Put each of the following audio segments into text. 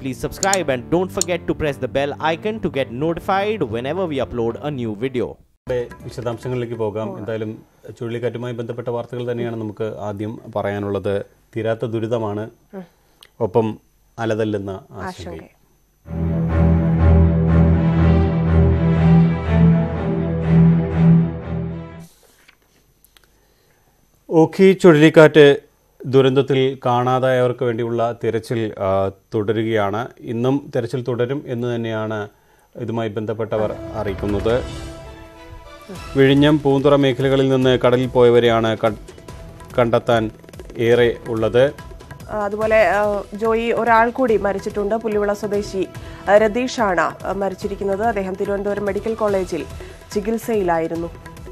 please subscribe and don't forget to press the bell icon to get notified whenever we upload a new video. ഇവിടെ വിശദാംശങ്ങളിലേക്ക് പോകാം എന്തായാലും ചുഴലിക്കാറ്റുമായി ബന്ധപ്പെട്ട വാർത്തകൾ തന്നെയാണ് നമുക്ക് ആദ്യം പറയാനുള്ളത് തീരാത്ത ദുരിതമാണ് ഒപ്പം അലതല്ലുന്ന ആശങ്കയും ഓഖി ചുഴലിക്കാറ്റ് ദുരന്തത്തിൽ കാണാതായവർക്ക് വേണ്ടിയുള്ള തിരച്ചിൽ ആ, തുടരുകയാണ് ഇന്നും തിരച്ചിൽ തുടരും എന്ന് തന്നെയാണ് ഇതുമായി ബന്ധപ്പെട്ടവർ അറിയിക്കുന്നത് വിഴിഞ്ഞം പൂന്തുറ മേഖലകളിൽ നിന്ന് കടലിൽ പോയവരെയാണ് ക- കണ്ടെത്താൻ ഏറെ ഉള്ളത് ആ, അതുപോലെ ആ, ജോയി ഒരാൾ കൂടി മരിച്ചിട്ടുണ്ട് പുല്ലുവിള സ്വദേശി ആ, രതീഷാണ് ആ, മരിച്ചിരിക്കുന്നത് അദ്ദേഹം തിരുവനന്തപുരം മെഡിക്കൽ കോളേജിൽ ചികിത്സയിലായിരുന്നു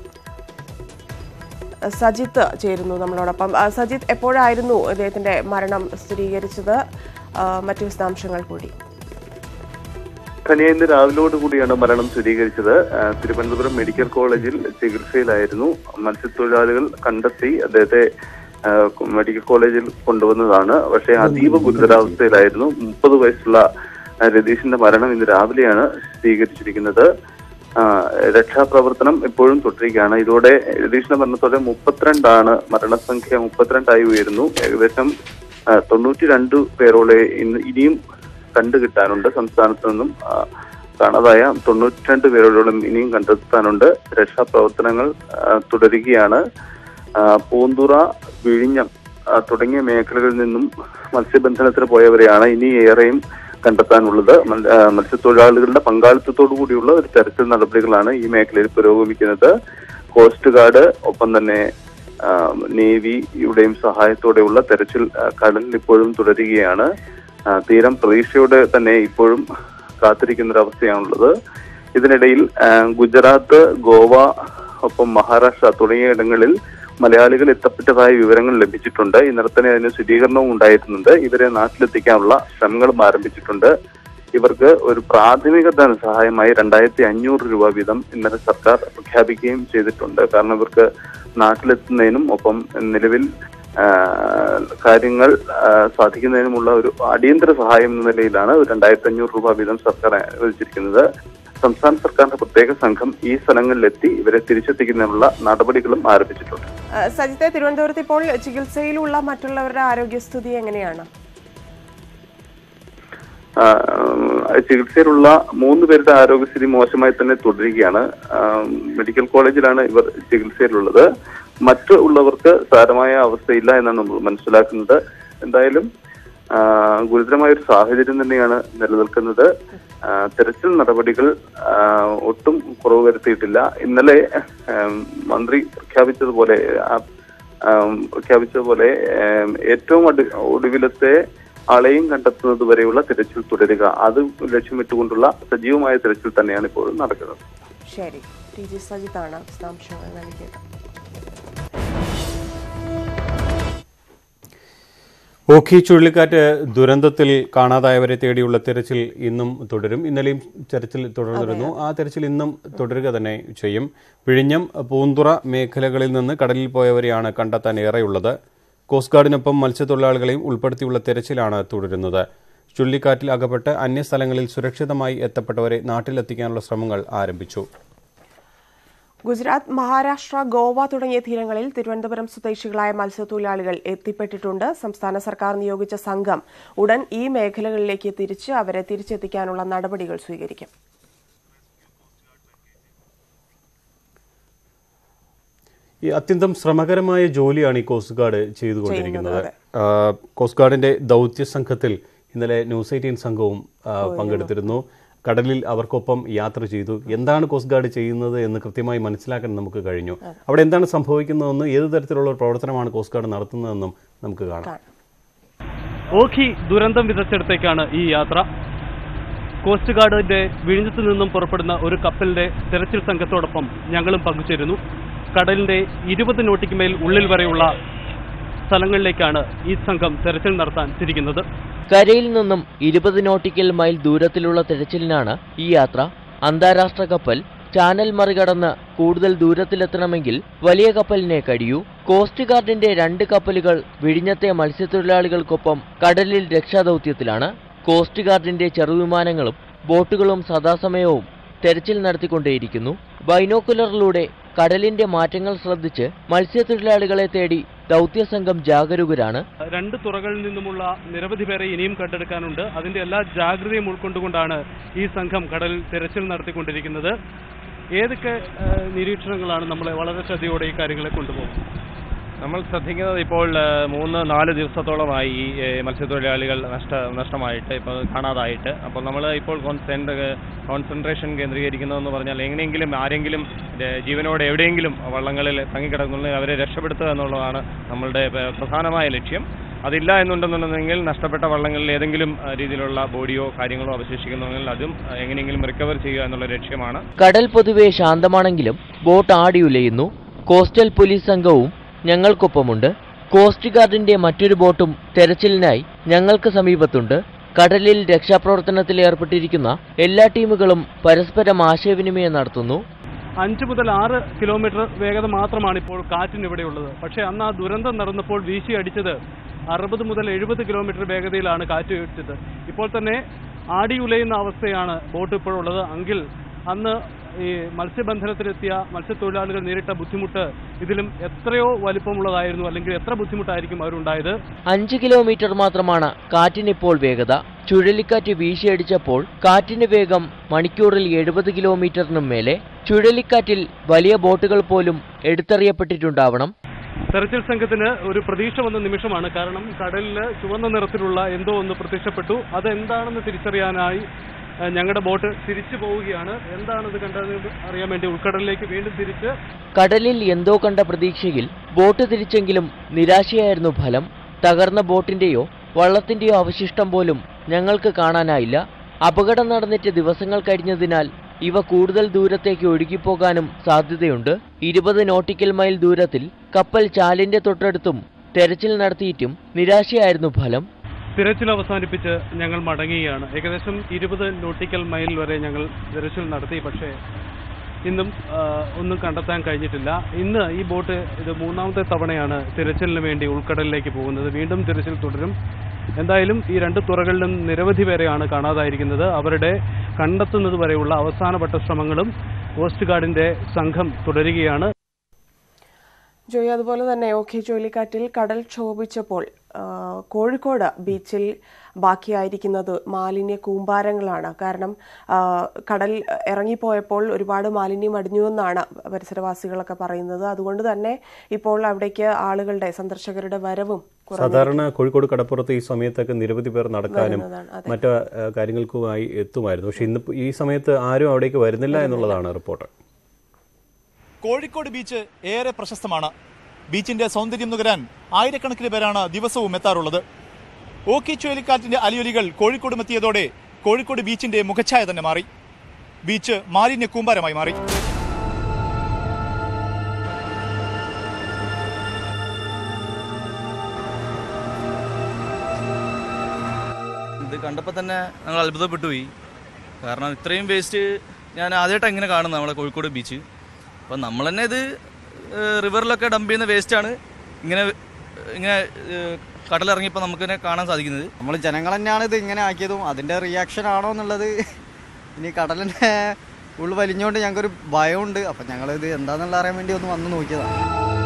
ആ, സജിത്ത് ചേരുന്നു നമ്മളോടൊപ്പം ആ, സജിത്ത് എപ്പോഴായിരുന്നു അദ്ദേഹത്തിന്റെ മരണം സ്ഥിരീകരിച്ചത് ആ, മറ്റു വിശദാംശങ്ങൾ കൂടി ഖനിയ ഇന്ന് രാവിലോട് കൂടിയാണ് മരണം സ്ഥിരീകരിച്ചത് ആ, തിരുവനന്തപുരം മെഡിക്കൽ കോളേജിൽ ചികിത്സയിലായിരുന്നു മത്സ്യത്തൊഴിലാളികൾ കണ്ടെത്തി അദ്ദേഹത്തെ ആ, മെഡിക്കൽ കോളേജിൽ കൊണ്ടുവന്നതാണ് പക്ഷേ അതീവ ഗുരുതരാവസ്ഥയിലായിരുന്നു മുപ്പത് വയസ്സുള്ള ആ, രതീഷിന്റെ മരണം ഇന്ന് രാവിലെയാണ് സ്ഥിരീകരിച്ചിരിക്കുന്നത് ആ, രക്ഷാപ്രവർത്തനം ഇപ്പോഴും തുടരുകയാണ് ഇതോടെ രതീഷിന്റെ മരണത്തോടെ മുപ്പത്തിരണ്ടാണ് മരണസംഖ്യ മുപ്പത്തിരണ്ടായി ഉയരുന്നു ഏകദേശം ആ, തൊണ്ണൂറ്റി രണ്ട് പേരോളെ ഇന്ന് ഇനിയും കണ്ടുകിട്ടാനുണ്ട് സംസ്ഥാനത്ത് നിന്നും ആ, കാണാതായ തൊണ്ണൂറ്റിരണ്ട് പേരോളം ഇനിയും കണ്ടെത്താനുണ്ട് രക്ഷാപ്രവർത്തനങ്ങൾ ആ, തുടരുകയാണ് ആ, പൂന്തുറ വിഴിഞ്ഞം ആ, തുടങ്ങിയ മേഖലകളിൽ നിന്നും മത്സ്യബന്ധനത്തിന് പോയവരെയാണ് ഇനി ഏറെയും കണ്ടെത്താനുള്ളത് മൽ- ആ, മത്സ്യത്തൊഴിലാളികളുടെ പങ്കാളിത്തത്തോടു കൂടിയുള്ള ഒരു തെരച്ചിൽ നടപടികളാണ് ഈ മേഖലയിൽ പുരോഗമിക്കുന്നത് കോസ്റ്റ് ഗാർഡ് ഒപ്പം തന്നെ ആ, നേവിയുടെയും സഹായത്തോടെയുള്ള തെരച്ചിൽ ആ, കടലിൽ ഇപ്പോഴും തുടരുകയാണ് ആ, തീരം പ്രതീക്ഷയോടെ തന്നെ ഇപ്പോഴും കാത്തിരിക്കുന്ന ഒരു അവസ്ഥയാണുള്ളത് ഇതിനിടയിൽ ആ, ഗുജറാത്ത് ഗോവ ഒപ്പം മഹാരാഷ്ട്ര തുടങ്ങിയ ഇടങ്ങളിൽ മലയാളികൾ എത്തപ്പെട്ടതായ വിവരങ്ങൾ ലഭിച്ചിട്ടുണ്ട് ഇന്നലെ തന്നെ അതിന് സ്ഥിരീകരണവും ഉണ്ടായിരുന്നുണ്ട് ഇവരെ നാട്ടിലെത്തിക്കാനുള്ള ശ്രമങ്ങളും ആരംഭിച്ചിട്ടുണ്ട് ഇവർക്ക് ഒരു പ്രാഥമിക ധനസഹായമായി രണ്ടായിരത്തി അഞ്ഞൂറ് രൂപ വീതം ഇന്നലെ സർക്കാർ പ്രഖ്യാപിക്കുകയും ചെയ്തിട്ടുണ്ട് കാരണം ഇവർക്ക് നാട്ടിലെത്തുന്നതിനും ഒപ്പം നിലവിൽ ആ, കാര്യങ്ങൾ ആ, സാധിക്കുന്നതിനുമുള്ള ഒരു അടിയന്തര സഹായം എന്ന നിലയിലാണ് രണ്ടായിരത്തി അഞ്ഞൂറ് രൂപ വീതം സർക്കാർ അനുവദിച്ചിരിക്കുന്നത് സംസ്ഥാന സർക്കാരിന്റെ പ്രത്യേക സംഘം ഈ സ്ഥലങ്ങളിലെത്തി ഇവരെ തിരിച്ചെത്തിക്കുന്നതിനുള്ള നടപടികളും ആരംഭിച്ചിട്ടുണ്ട് ആ, സജിത്തെ തിരുവനന്തപുരത്ത് ഇപ്പോൾ ചികിത്സയിലുള്ള മറ്റുള്ളവരുടെ ആരോഗ്യസ്ഥിതി എങ്ങനെയാണ് ആ, ചികിത്സയിലുള്ള മൂന്ന് പേരുടെ ആരോഗ്യസ്ഥിതി മോശമായി തന്നെ തുടരുകയാണ് ആ, മെഡിക്കൽ കോളേജിലാണ് ഇവർ ചികിത്സയിലുള്ളത് മറ്റു ഉള്ളവർക്ക് സാരമായ അവസ്ഥയില്ല എന്നാണ് നമ്മൾ മനസ്സിലാക്കുന്നത് എന്തായാലും ആ, ഗുരുതരമായ ഒരു സാഹചര്യം തന്നെയാണ് നിലനിൽക്കുന്നത് ആ, തെരച്ചിൽ നടപടികൾ ആ, ഒട്ടും കുറവ് വരുത്തിയിട്ടില്ല ഇന്നലെ ആ, മന്ത്രി പ്രഖ്യാപിച്ചതുപോലെ ആ, ആം, പ്രഖ്യാപിച്ചതുപോലെ ഏം, ഏറ്റവും അടി ഒടുവിലത്തെ ആളെയും കണ്ടെത്തുന്നത് വരെയുള്ള തിരച്ചിൽ തുടരുക അത് ലക്ഷ്യമിട്ടുകൊണ്ടുള്ള സജീവമായ തിരച്ചിൽ തന്നെയാണ് ഇപ്പോഴും നടക്കുന്നത് ശരി ടി ജി സജിത്താണ് വിശദാംശങ്ങൾ നൽകിയത് ഓഖി ചുഴലിക്കാറ്റ് ദുരന്തത്തിൽ കാണാതായവരെ തേടിയുള്ള തെരച്ചിൽ ഇന്നും തുടരും ഇന്നലെയും തെരച്ചിൽ തുടർന്നിരുന്നു ആ തെരച്ചിൽ ഇന്നും തുടരുക തന്നെ ചെയ്യും വിഴിഞ്ഞം പൂന്തുറ മേഖലകളിൽ നിന്ന് കടലിൽ പോയവരെയാണ് കണ്ടെത്താൻ ഏറെയുള്ളത് കോസ്റ്റ് ഗാർഡിനൊപ്പം മത്സ്യത്തൊഴിലാളികളെയും ഉൾപ്പെടുത്തിയുള്ള തെരച്ചിലാണ് തുടരുന്നത് ചുഴലിക്കാറ്റിൽ അകപ്പെട്ട് അന്യസ്ഥലങ്ങളിൽ സുരക്ഷിതമായി എത്തപ്പെട്ടവരെ നാട്ടിലെത്തിക്കാനുള്ള ശ്രമങ്ങൾ ആരംഭിച്ചു ഗുജറാത്ത് മഹാരാഷ്ട്ര ഗോവ തുടങ്ങിയ തീരങ്ങളിൽ തിരുവനന്തപുരം സ്വദേശികളായ മത്സ്യത്തൊഴിലാളികൾ എത്തിപ്പെട്ടിട്ടുണ്ട് സംസ്ഥാന സർക്കാർ നിയോഗിച്ച സംഘം ഉടൻ ഈ മേഖലകളിലേക്ക് തിരിച്ച് അവരെ തിരിച്ചെത്തിക്കാനുള്ള നടപടികൾ സ്വീകരിക്കും ഈ അത്യന്തം ശ്രമകരമായ ജോലിയാണ് ഈ കോസ്റ്റ് ഗാർഡ് ചെയ്തുകൊണ്ടിരിക്കുന്നത് ചെയ്യുന്നത്, ആ, കോസ്റ്റ് ഗാർഡിന്റെ ദൗത്യ സംഘത്തിൽ ഇന്നലെ ന്യൂസ് എയ്റ്റീൻ സംഘവും ആ, പങ്കെടുത്തിരുന്നു കടലിൽ അവർക്കൊപ്പം യാത്ര ചെയ്തു എന്താണ് കോസ്റ്റ് ഗാർഡ് ചെയ്യുന്നത് എന്ന് കൃത്യമായി മനസ്സിലാക്കാൻ നമുക്ക് കഴിഞ്ഞു അവിടെ എന്താണ് സംഭവിക്കുന്നതെന്നും ഏത് തരത്തിലുള്ള ഒരു പ്രവർത്തനമാണ് കോസ്റ്റ് ഗാർഡ് നടത്തുന്നതെന്നും നമുക്ക് കാണാം ഓഖി ദുരന്തം വിതച്ചെടുത്തേക്കാണ് ഈ യാത്ര കോസ്റ്റ് ഗാർഡിന്റെ വിഴിഞ്ഞത്ത് നിന്നും പുറപ്പെടുന്ന ഒരു കപ്പലിന്റെ തെരച്ചിൽ സംഘത്തോടൊപ്പം ഞങ്ങളും പങ്കുചേരുന്നു കടലിന്റെ ഇരുപത് നോട്ടിക്ക് മേൽ ഉള്ളിൽ വരെയുള്ള സ്ഥലങ്ങളിലേക്കാണ് ഈ സംഘം തെരച്ചിൽ നടത്താൻ തിരിക്കുന്നത് കരയിൽ നിന്നും ഇരുപത് നോട്ടിക്കൽ മൈൽ ദൂരത്തിലുള്ള തിരച്ചിലിനാണ് ഈ യാത്ര അന്താരാഷ്ട്ര കപ്പൽ ചാനൽ മറികടന്ന് കൂടുതൽ ദൂരത്തിലെത്തണമെങ്കിൽ വലിയ കപ്പലിനെ കഴിയൂ കോസ്റ്റ് ഗാർഡിന്റെ രണ്ട് കപ്പലുകൾ വിഴിഞ്ഞത്തെ മത്സ്യത്തൊഴിലാളികൾക്കൊപ്പം കടലിൽ രക്ഷാദൗത്യത്തിലാണ് കോസ്റ്റ് ഗാർഡിന്റെ ചെറുവിമാനങ്ങളും ബോട്ടുകളും സദാസമയവും തെരച്ചിൽ നടത്തിക്കൊണ്ടേയിരിക്കുന്നു ബൈനോക്കുലറിലൂടെ കടലിന്റെ മാറ്റങ്ങൾ ശ്രദ്ധിച്ച് മത്സ്യത്തൊഴിലാളികളെ തേടി ദൗത്യസംഘം ജാഗരൂകരാണ് രണ്ട് തുറകളിൽ നിന്നുമുള്ള നിരവധി പേരെ ഇനിയും കണ്ടെടുക്കാനുണ്ട് അതിന്റെ എല്ലാ ജാഗ്രതയും ഉൾക്കൊണ്ടുകൊണ്ടാണ് ഈ സംഘം കടലിൽ തെരച്ചിൽ നടത്തിക്കൊണ്ടിരിക്കുന്നത് ഏതൊക്കെ ഏഹ്, നിരീക്ഷണങ്ങളാണ് നമ്മളെ വളരെ ശ്രദ്ധയോടെ ഈ കാര്യങ്ങളെ കൊണ്ടുപോകുന്നത് നമ്മൾ ശ്രദ്ധിക്കുന്നത് ഇപ്പോൾ ആ, മൂന്ന് നാല് ദിവസത്തോളമായി ഈ ഏ, മത്സ്യത്തൊഴിലാളികൾ നഷ്ട നഷ്ടമായിട്ട് ഇപ്പോൾ കാണാതായിട്ട് അപ്പോൾ നമ്മൾ ഇപ്പോൾ കോൺസെൻട്ര കോൺസെൻട്രേഷൻ കേന്ദ്രീകരിക്കുന്നതെന്ന് പറഞ്ഞാൽ എങ്ങനെയെങ്കിലും ആരെങ്കിലും ഏ, ജീവനോടെ എവിടെയെങ്കിലും വള്ളങ്ങളിൽ തങ്ങിക്കിടക്കുന്നുണ്ടെങ്കിൽ അവരെ രക്ഷപ്പെടുത്തുക എന്നുള്ളതാണ് നമ്മളുടെ പ- പ്രധാനമായ ലക്ഷ്യം അതില്ല എന്നുണ്ടെന്നുണ്ടെങ്കിൽ നഷ്ടപ്പെട്ട വള്ളങ്ങളിൽ ഏതെങ്കിലും ആ, രീതിയിലുള്ള ബോഡിയോ കാര്യങ്ങളോ അവശേഷിക്കുന്നുണ്ടെങ്കിൽ അതും ആ, എങ്ങനെയെങ്കിലും റിക്കവർ ചെയ്യുക എന്നുള്ള ലക്ഷ്യമാണ് കടൽ പൊതുവെ ശാന്തമാണെങ്കിലും ബോട്ട് ആടിയുലയുന്നു കോസ്റ്റൽ പോലീസ് സംഘവും ഞങ്ങൾക്കൊപ്പമുണ്ട് കോസ്റ്റ് ഗാർഡിന്റെ മറ്റൊരു ബോട്ടും തെരച്ചിലിനായി ഞങ്ങൾക്ക് സമീപത്തുണ്ട് കടലിൽ രക്ഷാപ്രവർത്തനത്തിൽ ഏർപ്പെട്ടിരിക്കുന്ന എല്ലാ ടീമുകളും പരസ്പരം ആശയവിനിമയം നടത്തുന്നു അഞ്ച് മുതൽ ആറ് കിലോമീറ്റർ വേഗത മാത്രമാണ് ഇപ്പോൾ കാറ്റിന് ഇവിടെയുള്ളത് പക്ഷേ അന്ന് ആ ദുരന്തം നടന്നപ്പോൾ വീശി അടിച്ചത് അറുപത് മുതൽ എഴുപത് കിലോമീറ്റർ വേഗതയിലാണ് കാറ്റ് വീഴ്ചത് ഇപ്പോൾ തന്നെ ആടിയുലയുന്ന അവസ്ഥയാണ് ബോട്ട് ഇപ്പോഴുള്ളത് എങ്കിൽ അന്ന് ഈ മത്സ്യബന്ധനത്തിലെത്തിയ മത്സ്യത്തൊഴിലാളികൾ നേരിട്ട ബുദ്ധിമുട്ട് ഇതിലും എത്രയോ വലിപ്പമുള്ളതായിരുന്നു അല്ലെങ്കിൽ എത്ര ബുദ്ധിമുട്ടായിരിക്കും അവരുണ്ടായത് അഞ്ച് കിലോമീറ്റർ മാത്രമാണ് കാറ്റിനിപ്പോൾ വേഗത ചുഴലിക്കാറ്റ് വീശിയടിച്ചപ്പോൾ കാറ്റിന് വേഗം മണിക്കൂറിൽ എഴുപത് കിലോമീറ്ററിനും മേലെ ചുഴലിക്കാറ്റിൽ വലിയ ബോട്ടുകൾ പോലും എടുത്തെറിയപ്പെട്ടിട്ടുണ്ടാവണം തെരച്ചിൽ സംഘത്തിന് ഒരു പ്രതീക്ഷ വന്ന നിമിഷമാണ് കാരണം കടലിൽ ചുവന്ന നിറത്തിലുള്ള എന്തോ ഒന്ന് പ്രത്യക്ഷപ്പെട്ടു അതെന്താണെന്ന് തിരിച്ചറിയാനായി ഏഹ്, ഞങ്ങളുടെ ബോട്ട് തിരിച്ചു പോവുകയാണ് എന്താണിത് കണ്ടതെന്ന് അറിയാൻ വേണ്ടി ഉൾക്കടലിലേക്ക് വീണ്ടും തിരിച്ച് കടലിൽ എന്തോ കണ്ട പ്രതീക്ഷയിൽ ബോട്ട് തിരിച്ചെങ്കിലും നിരാശയായിരുന്നു ഫലം തകർന്ന ബോട്ടിന്റെയോ വള്ളത്തിന്റെയോ അവശിഷ്ടം പോലും ഞങ്ങൾക്ക് കാണാനായില്ല അപകടം നടന്നിട്ട് ദിവസങ്ങൾ കഴിഞ്ഞതിനാൽ ഇവ കൂടുതൽ ദൂരത്തേക്ക് ഒഴുകിപ്പോകാനും സാധ്യതയുണ്ട് ഇരുപത് നോട്ടിക്കൽ മൈൽ ദൂരത്തിൽ കപ്പൽ ചാലിന്റെ തൊട്ടടുത്തും തെരച്ചിൽ നടത്തിയിട്ടും നിരാശയായിരുന്നു ഫലം തിരച്ചിൽ അവസാനിപ്പിച്ച് ഞങ്ങൾ മടങ്ങുകയാണ് ഏകദേശം ഇരുപത് നോട്ടിക്കൽ മൈൽ വരെ ഞങ്ങൾ തിരച്ചിൽ നടത്തി പക്ഷേ ഇന്നും ആ, ഒന്നും കണ്ടെത്താൻ കഴിഞ്ഞിട്ടില്ല ഇന്ന് ഈ ബോട്ട് ഇത് മൂന്നാമത്തെ തവണയാണ് തിരച്ചിലിന് വേണ്ടി ഉൾക്കടലിലേക്ക് പോകുന്നത് വീണ്ടും തിരച്ചിൽ തുടരും എന്തായാലും ഈ രണ്ട് തുറകളിലും നിരവധി പേരെയാണ് കാണാതായിരിക്കുന്നത് അവരുടെ കണ്ടെത്തുന്നത് വരെയുള്ള അവസാനവട്ട ശ്രമങ്ങളും കോസ്റ്റ് ഗാർഡിന്റെ സംഘം തുടരുകയാണ് ജോയി അതുപോലെ തന്നെ ഓഖി ചുഴലിക്കാറ്റിൽ കടൽ ക്ഷോഭിച്ചപ്പോൾ ആ, കോഴിക്കോട് ബീച്ചിൽ ബാക്കിയായിരിക്കുന്നത് മാലിന്യ കൂമ്പാരങ്ങളാണ് കാരണം ആ, കടൽ ഇറങ്ങിപ്പോയപ്പോൾ ഒരുപാട് മാലിന്യം അടിഞ്ഞുവെന്നാണ് പരിസരവാസികളൊക്കെ പറയുന്നത് അതുകൊണ്ട് തന്നെ ഇപ്പോൾ അവിടേക്ക് ആളുകളുടെ സന്ദർശകരുടെ വരവും കുറഞ്ഞു സാധാരണ കോഴിക്കോട് കടപ്പുറത്ത് ഈ സമയത്തൊക്കെ നിരവധി പേർ നടക്കാനും വരുന്നതാണ്. അതെ. മറ്റ് ഏഹ്, കാര്യങ്ങൾക്കുമായി എത്തുമായിരുന്നു പക്ഷെ ഇന്ന് ഈ സമയത്ത് ആരും അവിടേക്ക് വരുന്നില്ല എന്നുള്ളതാണ് റിപ്പോർട്ട് കോഴിക്കോട് ബീച്ച് ഏറെ പ്രശസ്തമാണ് ബീച്ചിന്റെ സൗന്ദര്യം നുകരാൻ ആയിരക്കണക്കിന് പേരാണ് ദിവസവും എത്താറുള്ളത് ഓക്കി ചുഴലിക്കാറ്റിന്റെ അലിയൊലികൾ കോഴിക്കോടും എത്തിയതോടെ കോഴിക്കോട് ബീച്ചിന്റെ മുഖച്ഛായ തന്നെ മാറി ബീച്ച് മാലിന്യ കൂമ്പാരമായി മാറി ഇത് കണ്ടപ്പോൾ തന്നെ ഞങ്ങൾ അത്ഭുതപ്പെട്ടു പോയി കാരണം ഇത്രയും വേസ്റ്റ് ഞാൻ ആദ്യമായിട്ടാണ് ഇങ്ങനെ കാണുന്നത് നമ്മളെ കോഴിക്കോട് ബീച്ച് അപ്പം നമ്മൾ തന്നെ ഇത് ഏഹ്, റിവറിലൊക്കെ ഡംപ് ചെയ്യുന്ന വേസ്റ്റാണ് ഇങ്ങനെ ഇങ്ങനെ ഏഹ്, കടലിറങ്ങിയപ്പോൾ നമുക്ക് തന്നെ കാണാൻ സാധിക്കുന്നത് നമ്മൾ ജനങ്ങൾ തന്നെയാണ് ഇത് ഇങ്ങനെ ആക്കിയതും അതിന്റെ റിയാക്ഷൻ ആണോ എന്നുള്ളത് ഇനി കടലിനെ ഉള്ളു വലിഞ്ഞുകൊണ്ട് ഞങ്ങൾക്കൊരു ഭയമുണ്ട് അപ്പം ഞങ്ങളിത് എന്താണെന്നുള്ള അറിയാൻ വേണ്ടി ഒന്ന് വന്ന് നോക്കിയതാണ്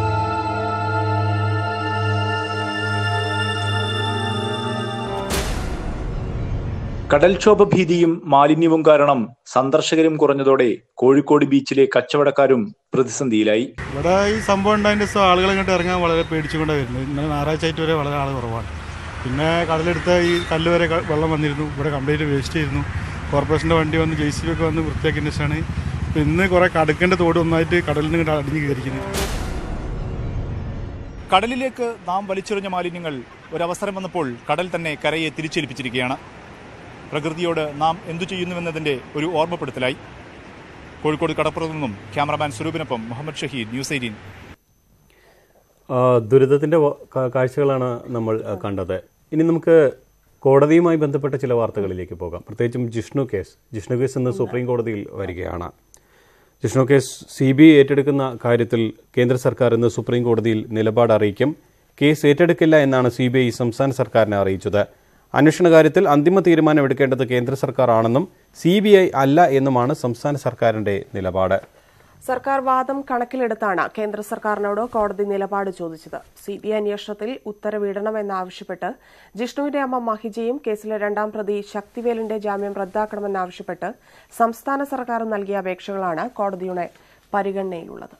കടൽക്ഷോഭ ഭീതിയും മാലിന്യവും കാരണം സന്ദർശകരും കുറഞ്ഞതോടെ കോഴിക്കോട് ബീച്ചിലെ കച്ചവടക്കാരും പ്രതിസന്ധിയിലായി ഇവിടെ ഈ സംഭവം ഉണ്ടായതിൻ്റെ ദിവസം ആളുകൾ ഇങ്ങോട്ട് ഇറങ്ങാൻ വളരെ പേടിച്ചുകൊണ്ടാണ് വരുന്നത് ഇന്നലെ ഞായറാഴ്ച ആയിട്ട് വരെ വളരെ ആൾ കുറവാണ് പിന്നെ കടലെടുത്ത ഈ കല്ല് വരെ ക- വെള്ളം വന്നിരുന്നു ഇവിടെ കംപ്ലീറ്റ് വേസ്റ്റ് ചെയ്തിരുന്നു കോർപ്പറേഷൻ്റെ വണ്ടി വന്ന് ജെ സി ബി ഒക്കെ വന്ന് വൃത്തിയാക്കിയതിന് ശേഷമാണ് ഇപ്പം ഇന്ന് കുറേ കടുക്കേണ്ട തോട് ഒന്നായിട്ട് കടലിൽ നിന്ന് ഇങ്ങോട്ട് അടിഞ്ഞ് കയറിക്കുന്നത് കടലിലേക്ക് നാം വലിച്ചെറിഞ്ഞ മാലിന്യങ്ങൾ ഒരവസരം വന്നപ്പോൾ കടൽ തന്നെ കരയെ തിരിച്ചേൽപ്പിച്ചിരിക്കുകയാണ് പ്രകൃതിയോട് നാം എന്തു ചെയ്യുന്നുവെന്നതിന്റെ ഒരു ഓർമ്മപ്പെടുത്തലായി കോഴിക്കോട് കടപ്പുറത്തു നിന്നും ക്യാമറമാൻ സ്വരൂപിനൊപ്പം മുഹമ്മദ് ഷഹീദ് ന്യൂസ് എയ്റ്റീൻ ആ, ദുരിതത്തിന്റെ വ- കാ- കാഴ്ചകളാണ് നമ്മൾ ആ, കണ്ടത് ഇനി നമുക്ക് കോടതിയുമായി ബന്ധപ്പെട്ട ചില വാർത്തകളിലേക്ക് പോകാം പ്രത്യേകിച്ചും ജിഷ്ണു കേസ് ജിഷ്ണു കേസ് ഇന്ന് സുപ്രീം കോടതിയിൽ വരികയാണ് Jishnu case C B I ഏറ്റെടുക്കുന്ന കാര്യത്തിൽ കേന്ദ്ര സർക്കാർ ഇന്ന് സുപ്രീം കോടതിയിൽ നിലപാട് അറിയിക്കും കേസ് ഏറ്റെടുക്കില്ല എന്നാണ് സി ബി ഐ സംസ്ഥാന സർക്കാരിനെ അറിയിച്ചത് അന്വേഷണ കാര്യത്തിൽ അന്തിമ തീരുമാനം എടുക്കേണ്ടത് കേന്ദ്ര സർക്കാർ ആണെന്നും സി അല്ല എന്നുമാണ് സംസ്ഥാന സർക്കാരിന്റെ നിലപാട് സർക്കാർ വാദം കണക്കിലെടുത്താണ് കേന്ദ്ര സർക്കാരിനോട് കോടതി നിലപാട് ചോദിച്ചത് സി ബി ഐ അന്വേഷണത്തിൽ ഉത്തരവിടണമെന്നാവശ്യപ്പെട്ട് ജിഷ്ണുവിന്റെ അമ്മ മഹിജയും കേസിലെ രണ്ടാം പ്രതി ശക്തിവേലിന്റെ ജാമ്യം റദ്ദാക്കണമെന്നാവശ്യപ്പെട്ട് സംസ്ഥാന സർക്കാർ നൽകിയ അപേക്ഷകളാണ് കോടതിയുടെ പരിഗണനയിലുള്ളത്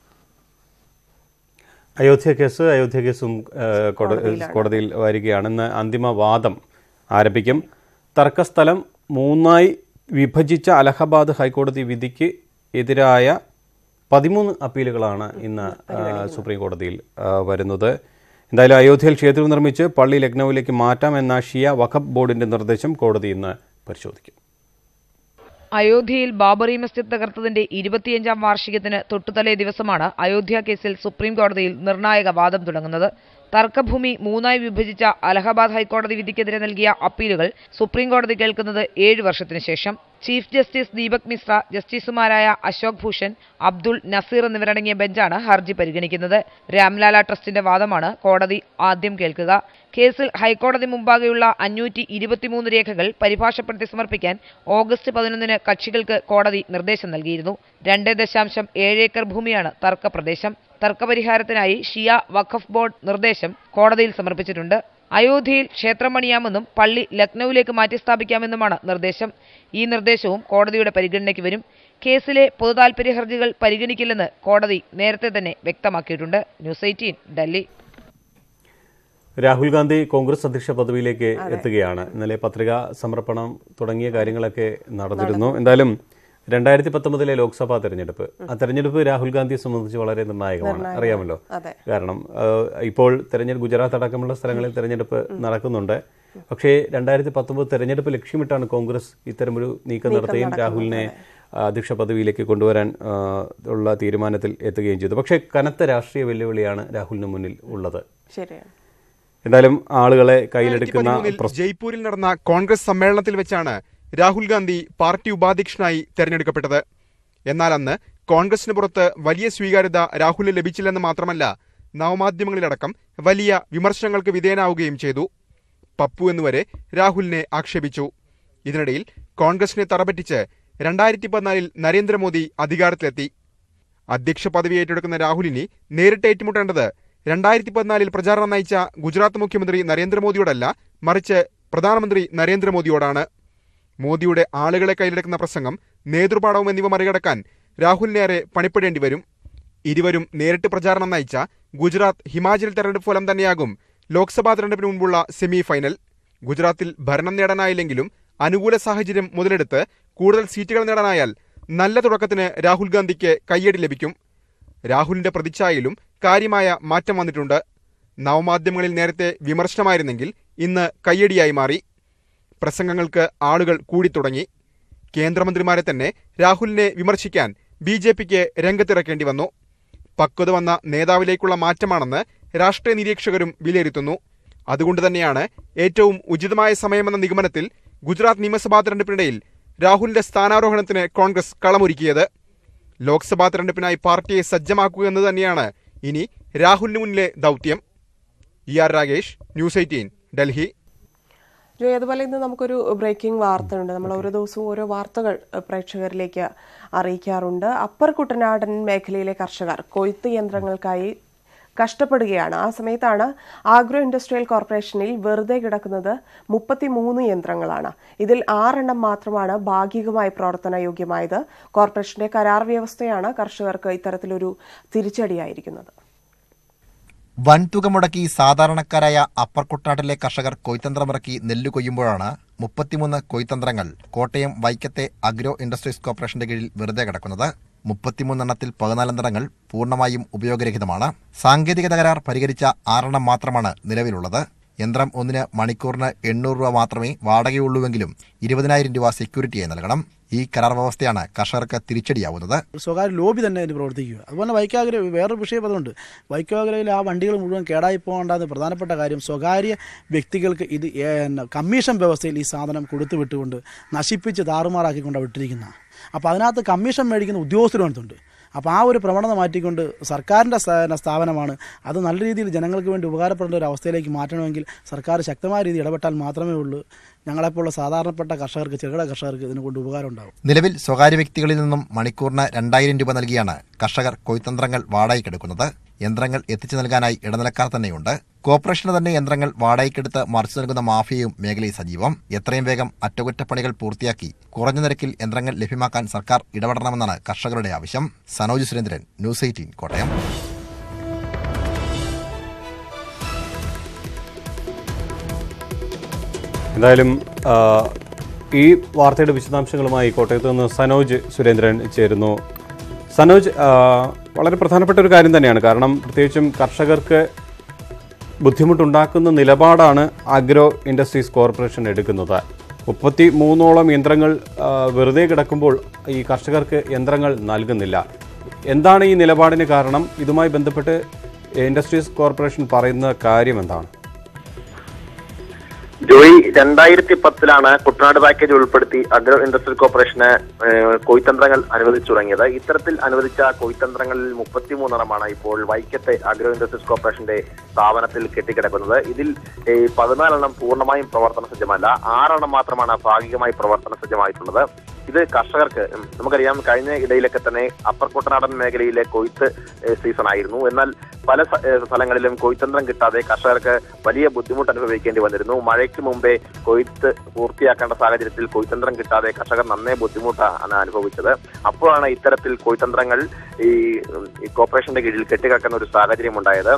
അയോധ്യ കേസ് അയോധ്യ കേസും ഏഹ്, കോട- കോടതിയിൽ വരികയാണ് ഇന്ന് അന്തിമ വാദം ആരംഭിക്കും തർക്കസ്ഥലം മൂന്നായി വിഭജിച്ച അലഹബാദ് ഹൈക്കോടതി വിധിക്ക് എതിരായ പതിമൂന്ന് അപ്പീലുകളാണ് ഇന്ന് ആ, സുപ്രീം കോടതിയിൽ ആ, വരുന്നത് എന്തായാലും അയോധ്യയിൽ ക്ഷേത്രം നിർമ്മിച്ച് പള്ളി ലക്നൌവിലേക്ക് മാറ്റാമെന്ന ഷിയ വഖഫ് ബോർഡിന്റെ നിർദ്ദേശം കോടതി ഇന്ന് പരിശോധിക്കും അയോധ്യയിൽ ബാബറി മസ്ജിദ് തകർത്തതിന്റെ ഇരുപത്തിയഞ്ചാം വാർഷികത്തിന് തൊട്ടുതലേ ദിവസമാണ് അയോധ്യ കേസിൽ സുപ്രീം കോടതിയിൽ നിർണായക വാദം തുടങ്ങുന്നത് തർക്കഭൂമി മൂന്നായി വിഭജിച്ച അലഹബാദ് ഹൈക്കോടതി വിധിക്കെതിരെ നൽകിയ അപ്പീലുകൾ സുപ്രീം കോടതി കേൾക്കുന്നത് ഏഴ് വർഷത്തിനു ശേഷം ചീഫ് ജസ്റ്റിസ് ദീപക് മിശ്ര ജസ്റ്റിസുമാരായ അശോക് ഭൂഷൺ അബ്ദുൾ നസീർ എന്നിവരടങ്ങിയ ബെഞ്ചാണ് ഹർജി പരിഗണിക്കുന്നത് രാംലാല ട്രസ്റ്റിന്റെ വാദമാണ് കോടതി ആദ്യം കേൾക്കുക കേസിൽ ഹൈക്കോടതി മുമ്പാകെയുള്ള അഞ്ഞൂറ്റി ഇരുപത്തിമൂന്ന് രേഖകൾ പരിഭാഷപ്പെടുത്തി സമർപ്പിക്കാൻ ഓഗസ്റ്റ് പതിനൊന്നിന് കക്ഷികൾക്ക് കോടതി നിർദ്ദേശം നൽകിയിരുന്നു രണ്ട് ദശാംശം ഏഴ് ഏക്കർ ഭൂമിയാണ് തർക്ക പ്രദേശം തർക്കപരിഹാരത്തിനായി ഷിയ വഖഫ് ബോർഡ് നിർദ്ദേശം കോടതിയിൽ സമർപ്പിച്ചിട്ടുണ്ട് അയോധ്യയിൽ ക്ഷേത്രം പണിയാമെന്നും പള്ളി ലക്നൌവിലേക്ക് മാറ്റിസ്ഥാപിക്കാമെന്നുമാണ് നിർദ്ദേശം ഈ നിർദ്ദേശവും കോടതിയുടെ പരിഗണനയ്ക്ക് വരും കേസിലെ പൊതുതാൽപര്യ ഹർജികൾ പരിഗണിക്കില്ലെന്ന് കോടതി നേരത്തെ തന്നെ വ്യക്തമാക്കിയിട്ടുണ്ട് ന്യൂസ് എയ്റ്റീൻ ഡൽഹി രാഹുൽ ഗാന്ധി കോൺഗ്രസ് അധ്യക്ഷ പദവിയിലേക്ക് എത്തുകയാണ് ഇന്നലെ പത്രികാ സമർപ്പണം തുടങ്ങിയ കാര്യങ്ങളൊക്കെ നടന്നിരുന്നു എന്തായാലും രണ്ടായിരത്തി പത്തൊമ്പതിലെ ലോക്സഭാ തെരഞ്ഞെടുപ്പ് ആ തെരഞ്ഞെടുപ്പ് രാഹുൽ ഗാന്ധിയെ സംബന്ധിച്ച് വളരെ നിർണായകമാണ് അറിയാമല്ലോ അതെ. കാരണം ആ, ഇപ്പോൾ തെരഞ്ഞെടുപ്പ് ഗുജറാത്ത് അടക്കമുള്ള സ്ഥലങ്ങളിൽ തെരഞ്ഞെടുപ്പ് നടക്കുന്നുണ്ട് പക്ഷേ രണ്ടായിരത്തി പത്തൊമ്പത് തെരഞ്ഞെടുപ്പ് ലക്ഷ്യമിട്ടാണ് കോൺഗ്രസ് ഇത്തരമൊരു നീക്കം നടത്തുകയും രാഹുലിനെ ആ, അധ്യക്ഷ പദവിയിലേക്ക് കൊണ്ടുവരാൻ ആ, ഉള്ള തീരുമാനത്തിൽ എത്തുകയും ചെയ്തു പക്ഷേ കനത്ത രാഷ്ട്രീയ വെല്ലുവിളിയാണ് രാഹുലിന് മുന്നിൽ ഉള്ളത് ശരിയാണ് എന്തായാലും ആളുകളെ കയ്യിലെടുക്കുന്ന പതിമൂന്നിൽ പ്രസ്- ജയ്പൂരിൽ നടന്ന കോൺഗ്രസ് സമ്മേളനത്തിൽ വെച്ചാണ് രാഹുൽ ഗാന്ധി പാർട്ടി ഉപാധ്യക്ഷനായി തെരഞ്ഞെടുക്കപ്പെട്ടത് എന്നാൽ അന്ന് കോൺഗ്രസിന് പുറത്ത് വലിയ സ്വീകാര്യത രാഹുലിന് ലഭിച്ചില്ലെന്ന് മാത്രമല്ല നവമാധ്യമങ്ങളിലടക്കം വലിയ വിമർശനങ്ങൾക്ക് വിധേയനാവുകയും ചെയ്തു പപ്പു എന്നുവരെ രാഹുലിനെ ആക്ഷേപിച്ചു ഇതിനിടയിൽ കോൺഗ്രസിനെ തറപറ്റിച്ച് രണ്ടായിരത്തി പതിനാലിൽ നരേന്ദ്രമോദി അധികാരത്തിലെത്തി അധ്യക്ഷ പദവി ഏറ്റെടുക്കുന്ന രാഹുലിനെ നേരിട്ട് ഏറ്റുമുട്ടേണ്ടത് രണ്ടായിരത്തി പതിനാലിൽ പ്രചാരണം നയിച്ച ഗുജറാത്ത് മുഖ്യമന്ത്രി നരേന്ദ്രമോദിയോടല്ല മറിച്ച് പ്രധാനമന്ത്രി നരേന്ദ്രമോദിയോടാണ് മോദിയുടെ ആളുകളെ കയ്യിലെടുക്കുന്ന പ്രസംഗം നേതൃപാടവം എന്നിവ മറികടക്കാൻ രാഹുലിനേറെ പണിപ്പെടേണ്ടി വരും ഇരുവരും നേരിട്ട് പ്രചാരണം നയിച്ച ഗുജറാത്ത് ഹിമാചൽ തെരഞ്ഞെടുപ്പ് ഫലം തന്നെയാകും ലോക്സഭാ തെരഞ്ഞെടുപ്പിന് മുൻപുള്ള സെമി ഫൈനൽ ഗുജറാത്തിൽ ഭരണം നേടാനായില്ലെങ്കിലും അനുകൂല സാഹചര്യം മുതലെടുത്ത് കൂടുതൽ സീറ്റുകൾ നേടാനായാൽ നല്ല തുടക്കത്തിന് രാഹുൽ ഗാന്ധിക്ക് കയ്യടി ലഭിക്കും രാഹുലിന്റെ പ്രതിച്ഛായയിലും കാര്യമായ മാറ്റം വന്നിട്ടുണ്ട് നവമാധ്യമങ്ങളിൽ നേരത്തെ വിമർശനമായിരുന്നെങ്കിൽ ഇന്ന് കയ്യടിയായി മാറി പ്രസംഗങ്ങൾക്ക് ആളുകൾ കൂടിത്തുടങ്ങി കേന്ദ്രമന്ത്രിമാരെ തന്നെ രാഹുലിനെ വിമർശിക്കാൻ ബി ജെ പിക്ക് രംഗത്തിറക്കേണ്ടി വന്നു പക്വത വന്ന നേതാവിലേക്കുള്ള മാറ്റമാണെന്ന് രാഷ്ട്രീയ നിരീക്ഷകരും വിലയിരുത്തുന്നു അതുകൊണ്ട് തന്നെയാണ് ഏറ്റവും ഉചിതമായ സമയമെന്ന നിഗമനത്തിൽ ഗുജറാത്ത് നിയമസഭാ തെരഞ്ഞെടുപ്പിനിടയിൽ രാഹുലിന്റെ സ്ഥാനാരോഹണത്തിന് കോൺഗ്രസ് കളമൊരുക്കിയത് ലോക്സഭാ തെരഞ്ഞെടുപ്പിനായി പാർട്ടിയെ സജ്ജമാക്കുക എന്ന് തന്നെയാണ് ഇനി രാഹുലിന് മുന്നിലെ ദൗത്യം E R Ragesh news eighteen Delhi Joy അതുപോലെ ഇന്ന് നമുക്കൊരു ബ്രേക്കിംഗ് വാർത്തയുണ്ട് നമ്മൾ ഓരോ ദിവസവും ഓരോ വാർത്തകൾ അഹ്, പ്രേക്ഷകരിലേക്ക് അറിയിക്കാറുണ്ട് അപ്പർ കുട്ടനാടൻ മേഖലയിലെ കർഷകർ കൊയ്ത്ത് യന്ത്രങ്ങൾക്കായി കഷ്ടപ്പെടുകയാണ് ആ സമയത്താണ് ആഗ്രോ ഇൻഡസ്ട്രിയൽ കോർപ്പറേഷനിൽ വെറുതെ കിടക്കുന്നത് മുപ്പത്തിമൂന്ന് യന്ത്രങ്ങളാണ് ഇതിൽ ആറെണ്ണം മാത്രമാണ് ഭാഗികമായി പ്രവർത്തനയോഗ്യമായത് കോർപ്പറേഷന്റെ കരാർ വ്യവസ്ഥയാണ് കർഷകർക്ക് ഇത്തരത്തിലൊരു തിരിച്ചടിയായിരിക്കുന്നത് വൻതുക മുടക്കി സാധാരണക്കാരായ അപ്പർ കുട്ടനാട്ടിലെ കർഷകർ കൊയ്ത്തന്ത്രമിറക്കി നെല്ല് കൊയ്യുമ്പോഴാണ് മുപ്പത്തിമൂന്ന് കൊയ്ത്തന്ത്രങ്ങൾ കോട്ടയം വൈക്കത്തെ അഗ്രോ ഇൻഡസ്ട്രീസ് കോർപ്പറേഷന്റെ കീഴിൽ വെറുതെ കിടക്കുന്നത് മുപ്പത്തിമൂന്നെണ്ണത്തിൽ പതിനാലെണ്ണങ്ങൾ പൂർണ്ണമായും ഉപയോഗരഹിതമാണ് സാങ്കേതിക തകരാർ പരിഹരിച്ച ആറെണ്ണം മാത്രമാണ് നിലവിലുള്ളത് യന്ത്രം ഒന്നിന് മണിക്കൂറിന് എണ്ണൂറ് രൂപ മാത്രമേ വാടകയുള്ളൂവെങ്കിലും ഇരുപതിനായിരം രൂപ സെക്യൂരിറ്റിയായി നൽകണം ഈ കരാർ വ്യവസ്ഥയാണ് കർഷകർക്ക് തിരിച്ചടിയാവുന്നത് സ്വകാര്യ ലോബി തന്നെ അതിന് പ്രവർത്തിക്കുക അതുപോലെ വൈക്കാഗ്ര വേറൊരു വിഷയം അതുണ്ട് വൈക്കാഗ്രയിൽ ആ വണ്ടികൾ മുഴുവൻ കേടായി പോകേണ്ടത് പ്രധാനപ്പെട്ട കാര്യം സ്വകാര്യ വ്യക്തികൾക്ക് ഇത് ഏ- ന്ന കമ്മീഷൻ വ്യവസ്ഥയിൽ ഈ സാധനം കൊടുത്തു വിട്ടുകൊണ്ട് നശിപ്പിച്ച് താറുമാറാക്കിക്കൊണ്ട് വിട്ടിരിക്കുന്ന അപ്പോൾ അതിനകത്ത് കമ്മീഷൻ മേടിക്കുന്ന ഉദ്യോഗസ്ഥരുണ്ട് അപ്പോൾ ആ ഒരു പ്രവണത മാറ്റിക്കൊണ്ട് സർക്കാരിൻ്റെ സ്ഥാപനമാണ് അത് നല്ല രീതിയിൽ ജനങ്ങൾക്ക് വേണ്ടി ഉപകാരപ്പെടേണ്ട ഒരു അവസ്ഥയിലേക്ക് മാറ്റണമെങ്കിൽ സർക്കാർ ശക്തമായ രീതിയിൽ ഇടപെട്ടാൽ മാത്രമേ ഉള്ളൂ ഞങ്ങളെപ്പോലുള്ള സാധാരണപ്പെട്ട കർഷകർക്ക് ചെറുകിട കർഷകർക്ക് ഇതിനെ കൊണ്ട് ഉപകാരം ഉണ്ടാകും നിലവിൽ സ്വകാര്യ വ്യക്തികളിൽ നിന്നും മണിക്കൂറിന് രണ്ടായിരം രൂപ നൽകിയാണ് കർഷകർ കൊയ്ത്തന്ത്രങ്ങൾ വാടകയ്ക്കെടുക്കുന്നത് യന്ത്രങ്ങൾ എത്തിച്ചു നൽകാനായി ഇടനിലക്കാർ തന്നെയുണ്ട് കോർപ്പറേഷന് തന്നെ യന്ത്രങ്ങൾ വാടകയ്ക്കെടുത്ത് മറിച്ചു നൽകുന്ന മാഫിയയും മേഖലയിൽ സജീവം എത്രയും വേഗം അറ്റകുറ്റപ്പണികൾ പൂർത്തിയാക്കി കുറഞ്ഞ നിരക്കിൽ യന്ത്രങ്ങൾ ലഭ്യമാക്കാൻ സർക്കാർ ഇടപെടണമെന്നാണ് കർഷകരുടെ ആവശ്യം സനോജ് സുരേന്ദ്രൻ ന്യൂസ് എയ്റ്റീൻ കോട്ടയം എന്തായാലും ആ, ഈ വാർത്തയുടെ വിശദാംശങ്ങളുമായി കോട്ടയത്ത് നിന്ന് സനോജ് സുരേന്ദ്രൻ ചേരുന്നു സനോജ് ആ, വളരെ പ്രധാനപ്പെട്ട ഒരു കാര്യം തന്നെയാണ് കാരണം പ്രത്യേകിച്ചും കർഷകർക്ക് ബുദ്ധിമുട്ടുണ്ടാക്കുന്ന നിലപാടാണ് അഗ്രോ ഇൻഡസ്ട്രീസ് കോർപ്പറേഷൻ എടുക്കുന്നത് മുപ്പത്തി മൂന്നോളം യന്ത്രങ്ങൾ ആ, വെറുതെ കിടക്കുമ്പോൾ ഈ കർഷകർക്ക് യന്ത്രങ്ങൾ നൽകുന്നില്ല എന്താണ് ഈ നിലപാടിന് കാരണം ഇതുമായി ബന്ധപ്പെട്ട് ഇൻഡസ്ട്രീസ് കോർപ്പറേഷൻ പറയുന്ന കാര്യം എന്താണ് ജോയി രണ്ടായിരത്തി പത്തിലാണ് കുട്ടനാട് പാക്കേജ് ഉൾപ്പെടുത്തി അഗ്രോ ഇൻഡസ്ട്രിയൽ കോർപ്പറേഷന് ഏഹ്, കൊയ്ത്തന്ത്രങ്ങൾ അനുവദിച്ചു തുടങ്ങിയത് ഇത്തരത്തിൽ അനുവദിച്ച കൊയ്ത്തന്ത്രങ്ങളിൽ മുപ്പത്തിമൂന്നെണ്ണമാണ് ഇപ്പോൾ വൈക്കത്തെ അഗ്രോ ഇൻഡസ്ട്രീസ് കോർപ്പറേഷന്റെ സ്ഥാപനത്തിൽ കെട്ടിക്കിടക്കുന്നത് ഇതിൽ ഏഹ്, പതിനാലെണ്ണം പൂർണ്ണമായും പ്രവർത്തന സജ്ജമല്ല ആറെണ്ണം മാത്രമാണ് ഭാഗികമായി പ്രവർത്തന സജ്ജമായിട്ടുള്ളത് ഇത് കർഷകർക്ക് ഉം, നമുക്കറിയാം കഴിഞ്ഞ ഇടയിലൊക്കെ തന്നെ അപ്പർ കുട്ടനാടൻ മേഖലയിലെ കൊയ്ത്ത് ഏഹ്, സീസൺ ആയിരുന്നു എന്നാൽ പല സ്ഥ- ഏഹ്, സ്ഥലങ്ങളിലും കൊയ്ത്തന്ത്രം കിട്ടാതെ കർഷകർക്ക് വലിയ ബുദ്ധിമുട്ട് അനുഭവിക്കേണ്ടി വന്നിരുന്നു മഴയ്ക്ക് മുമ്പേ കൊയ്ത്ത് പൂർത്തിയാക്കേണ്ട സാഹചര്യത്തിൽ കൊയ്ത്തന്ത്രം കിട്ടാതെ കർഷകർ നന്നേ ബുദ്ധിമുട്ടാണ് അനുഭവിച്ചത് അപ്പോഴാണ് ഇത്തരത്തിൽ കൊയ്ത്തന്ത്രങ്ങൾ ഈ ഉം, ഈ കോർപ്പറേഷന്റെ കീഴിൽ കെട്ടിക്കിടക്കുന്ന ഒരു സാഹചര്യം ഉണ്ടായത്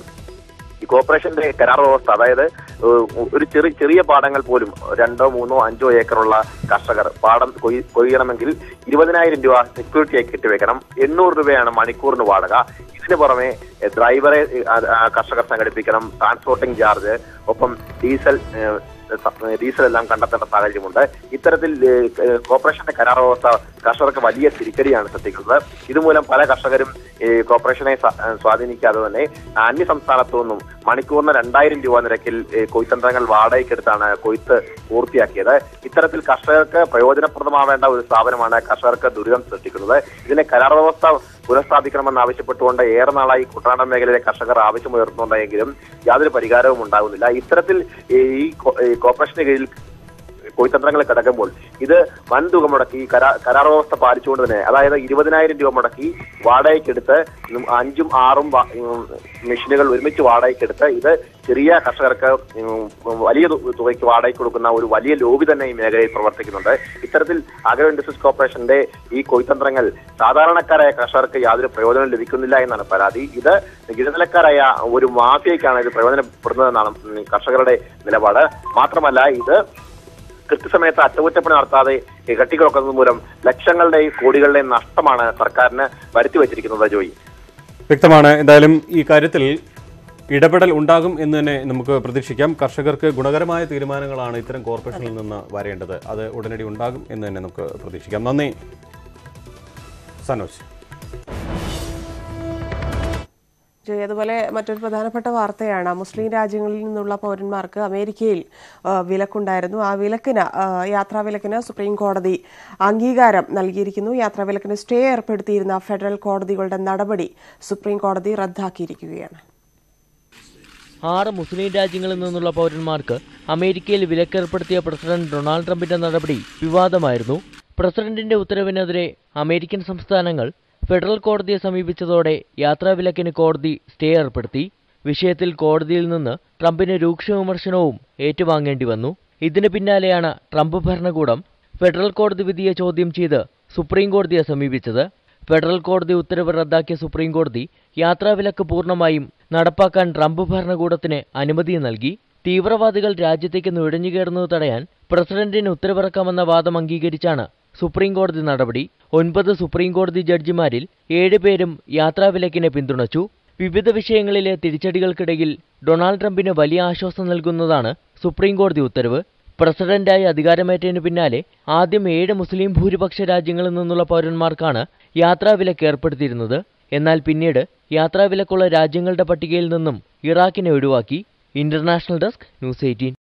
ഈ കോർപ്പറേഷന്റെ കരാർ വ്യവസ്ഥ അതായത് ഏഹ്, ഒരു ചെറിയ ചെറിയ പാടങ്ങൾ പോലും രണ്ടോ മൂന്നോ അഞ്ചോ ഏക്കറുള്ള കർഷകർ പാടം കൊയ്- കൊയ്യണമെങ്കിൽ ഇരുപതിനായിരം രൂപ സെക്യൂരിറ്റിയായി കെട്ടിവെക്കണം എണ്ണൂറ് രൂപയാണ് മണിക്കൂറിന് വാടക ഇതിന് പുറമെ എഹ്, ഡ്രൈവറെ ഏഹ്, ആ- ആ കർഷകർ സംഘടിപ്പിക്കണം ട്രാൻസ്പോർട്ടിംഗ് ചാർജ് ഒപ്പം ഡീസൽ ഏഹ്, സ- ഡീസൽ എല്ലാം കണ്ടെത്തേണ്ട സാഹചര്യമുണ്ട് ഇത്തരത്തിൽ ഏഹ്, ഏഹ്, കോർപ്പറേഷന്റെ കരാർ വ്യവസ്ഥ കർഷകർക്ക് വലിയ തിരിച്ചടിയാണ് സൃഷ്ടിക്കുന്നത് ഇതുമൂലം പല കർഷകരും ഈ കോർപ്പറേഷനെ സ്വാ- ഏഹ് സ്വാധീനിക്കാതെ തന്നെ അന്യ സംസ്ഥാനത്തു നിന്നും മണിക്കൂറിന് രണ്ടായിരം രൂപ നിരക്കിൽ ഏഹ്, കൊയ്ത്തന്ത്രങ്ങൾ വാടകയ്ക്കെടുത്താണ് കൊയ്ത്ത് പൂർത്തിയാക്കിയത് ഇത്തരത്തിൽ കർഷകർക്ക് പ്രയോജനപ്രദമാവേണ്ട ഒരു സ്ഥാപനമാണ് കർഷകർക്ക് ദുരിതം സൃഷ്ടിക്കുന്നത് ഇതിനെ കരാർ വ്യവസ്ഥ പുനഃസ്ഥാപിക്കണമെന്ന് ആവശ്യപ്പെട്ടുകൊണ്ട് ഏറെ നാളായി കുട്ടനാടൻ മേഖലയിലെ കർഷകർ ആവശ്യമുയർത്തുന്നുണ്ടെങ്കിലും യാതൊരു പരിഹാരവും ഉണ്ടാകുന്നില്ല ഇത്തരത്തിൽ ഈ കോ- ഈ കോർപ്പറേഷന് കീഴിൽ കൊയ്ത്തന്ത്രങ്ങൾ കിടക്കുമ്പോൾ ഇത് വൻ തുക മുടക്കി കരാ- കരാർ വ്യവസ്ഥ പാലിച്ചുകൊണ്ട് തന്നെ അതായത് ഇരുപതിനായിരം രൂപ മുടക്കി വാടകയ്ക്കെടുത്ത് ഉം അഞ്ചും ആറും വാ- ഉം മെഷീനുകൾ ഒരുമിച്ച് വാടകയ്ക്കെടുത്ത് ഇത് ചെറിയ കർഷകർക്ക് ഉം വലിയ തു- തുകയ്ക്ക് വാടകയ്ക്ക് കൊടുക്കുന്ന ഒരു വലിയ ലോബി തന്നെ ഈ മേഖലയിൽ പ്രവർത്തിക്കുന്നുണ്ട് ഇത്തരത്തിൽ അഗ്രോ ഇൻഡസ്ട്രീസ് കോർപ്പറേഷന്റെ ഈ കൊയ്ത്തന്ത്രങ്ങൾ സാധാരണക്കാരായ കർഷകർക്ക് യാതൊരു പ്രയോജനം ലഭിക്കുന്നില്ല എന്നാണ് പരാതി ഇത് ഇടനിലക്കാരായ ഒരു മാഫിയയ്ക്കാണ് ഇത് പ്രയോജനപ്പെടുന്നതെന്നാണ് ഉം കർഷകരുടെ നിലപാട് മാത്രമല്ല ഇത് കൃത്യസമയത്ത് അറ്റകുറ്റപ്പണി നടത്താതെ ഈ കെട്ടിക്കിടക്കുന്നത് മൂലം ലക്ഷങ്ങളുടെയും കോടികളുടെയും നഷ്ടമാണ് സർക്കാരിന് വരുത്തി വച്ചിരിക്കുന്നത് ജോയി വ്യക്തമാണ് എന്തായാലും ഈ കാര്യത്തിൽ ഇടപെടൽ ഉണ്ടാകും എന്ന് തന്നെ നമുക്ക് പ്രതീക്ഷിക്കാം കർഷകർക്ക് ഗുണകരമായ തീരുമാനങ്ങളാണ് ഇത്തരം കോർപ്പറേഷനിൽ നിന്ന് വരേണ്ടത് അത് ഉടനടി ഉണ്ടാകും എന്ന് തന്നെ നമുക്ക് പ്രതീക്ഷിക്കാം നന്ദി സനോജ് ജോയ് അതുപോലെ മറ്റൊരു പ്രധാനപ്പെട്ട വാർത്തയാണ് മുസ്ലിം രാജ്യങ്ങളിൽ നിന്നുള്ള പൗരന്മാർക്ക് അമേരിക്കയിൽ ആ, വിലക്കുണ്ടായിരുന്നു ആ വിലക്കിന് ആ, യാത്രാ വിലക്കിന് സുപ്രീം കോടതി അംഗീകാരം നൽകിയിരിക്കുന്നു യാത്രാ വിലക്കിന് സ്റ്റേ ഏർപ്പെടുത്തിയിരുന്ന ഫെഡറൽ കോടതികളുടെ നടപടി സുപ്രീം കോടതി റദ്ദാക്കിയിരിക്കുകയാണ് ആറ് മുസ്ലിം രാജ്യങ്ങളിൽ നിന്നുള്ള പൗരന്മാർക്ക് അമേരിക്കയിൽ വിലക്കേർപ്പെടുത്തിയ പ്രസിഡന്റ് ഡൊണാൾഡ് ട്രംപിന്റെ നടപടി വിവാദമായിരുന്നു പ്രസിഡന്റിന്റെ ഉത്തരവിനെതിരെ അമേരിക്കൻ സംസ്ഥാനങ്ങൾ ഫെഡറൽ കോടതിയെ സമീപിച്ചതോടെ യാത്രാവിലക്കിന് കോടതി സ്റ്റേ ഏർപ്പെടുത്തി വിഷയത്തിൽ കോടതിയിൽ നിന്ന് ട്രംപിന് രൂക്ഷ വിമർശനവും ഏറ്റുവാങ്ങേണ്ടി വന്നു ഇതിന് പിന്നാലെയാണ് ട്രംപ് ഭരണകൂടം ഫെഡറൽ കോടതി വിധിയെ ചോദ്യം ചെയ്ത് സുപ്രീം കോടതിയെ സമീപിച്ചത് ഫെഡറൽ കോടതി ഉത്തരവ് റദ്ദാക്കിയ സുപ്രീം കോടതി യാത്രാവിലക്ക് പൂർണ്ണമായും നടപ്പാക്കാൻ ട്രംപ് ഭരണകൂടത്തിന് അനുമതി നൽകി തീവ്രവാദികൾ രാജ്യത്തേക്ക് നുഴഞ്ഞുകയറുന്നത് തടയാൻ പ്രസിഡന്റിന് ഉത്തരവിറക്കാമെന്ന വാദം അംഗീകരിച്ചാണ് സുപ്രീം കോടതി നടപടി ഒൻപത് സുപ്രീം കോടതി ജഡ്ജിമാരിൽ ഏഴ് പേരും യാത്രാവിലക്കിനെ പിന്തുണച്ചു വിവിധ വിഷയങ്ങളിലെ തിരിച്ചടികൾക്കിടയിൽ ഡൊണാൾഡ് ട്രംപിന് വലിയ ആശ്വാസം നൽകുന്നതാണ് സുപ്രീം കോടതി ഉത്തരവ് പ്രസിഡന്റായി അധികാരമേറ്റതിനു പിന്നാലെ ആദ്യം ഏഴ് മുസ്ലിം ഭൂരിപക്ഷ രാജ്യങ്ങളിൽ നിന്നുള്ള പൗരന്മാർക്കാണ് യാത്രാവിലക്ക് ഏർപ്പെടുത്തിയിരുന്നത് എന്നാൽ പിന്നീട് യാത്രാവിലക്കുള്ള രാജ്യങ്ങളുടെ പട്ടികയിൽ നിന്നും ഇറാഖിനെ ഒഴിവാക്കി ഇന്റർനാഷണൽ ഡെസ്ക് ന്യൂസ് എയ്റ്റീൻ